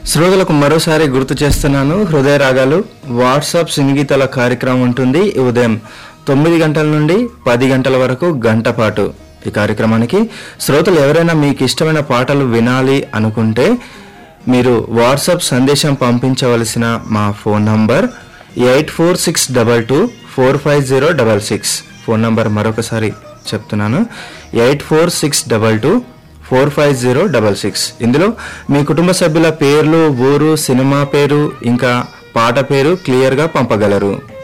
శ్రోతలకు మరోసారి గుర్తు చేస్తున్నాను హృదయ రాగాలు వాట్సాప్ సంగీతాల కార్యక్రమం ఉంటుంది ఈ ఉదయం తొమ్మిది గంటల నుండి పది గంటల వరకు గంట పాటు ఈ కార్యక్రమానికి శ్రోతలు ఎవరైనా మీకు ఇష్టమైన పాటలు వినాలి అనుకుంటే మీరు వాట్సాప్ సందేశం పంపించవలసిన మా phone number eight four six double two four five zero double six phone number మరొకసారి చెప్తున్నాను eight four six double two four five zero double six ఇందులో మీ కుటుంబ సభ్యుల పేర్లు ఊరు సినిమా పేరు ఇంకా పాట పేరు క్లియర్గా పంపగలరు